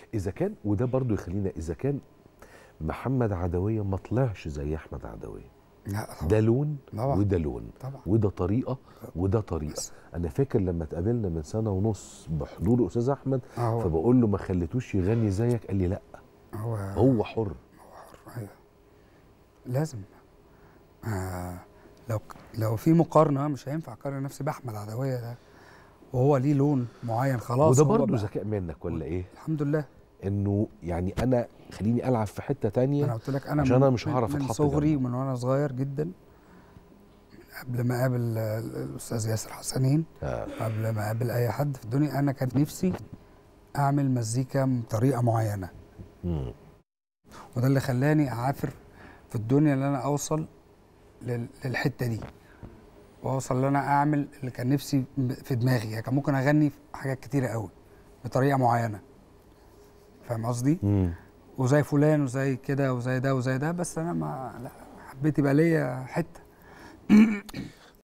اذا كان وده برضو يخلينا اذا كان محمد عدويه ما طلعش زي احمد عدويه لا طبعا ده لون طبعا. وده لون طبعا وده طريقه وده طريقه بس. انا فاكر لما اتقابلنا من سنه ونص بحضور استاذ احمد هو فبقول له ما خليتوش يغني زيك قال لي لا هو هو حر حر ايوه لازم آه لو لو في مقارنه مش هينفع اقارن نفسي باحمد عدويه ده وهو ليه لون معين خلاص وده هو برضه بقى- ذكاء منك ولا ايه الحمد لله انه يعني انا خليني العب في حته انا تانية قلت لك انا عشان من- أنا مش من- هعرف من أتحط صغري جنبه. ومن وانا صغير جدا من قبل ما اقابل آه، الاستاذ ياسر حسنين آه. قبل ما اقابل اي حد في الدنيا انا كان نفسي اعمل مزيكا بطريقه معينه مم. وده اللي خلاني اعافر في الدنيا ان انا اوصل لل- للحته دي واوصل ان انا اعمل اللي كان نفسي ب- في دماغي يعني كان ممكن اغني في حاجات كتيره قوي بطريقه معينه فاهم قصدي مم. وزي فلان وزي كده وزي ده وزي ده بس انا ما لا حبيت يبقى ليا حته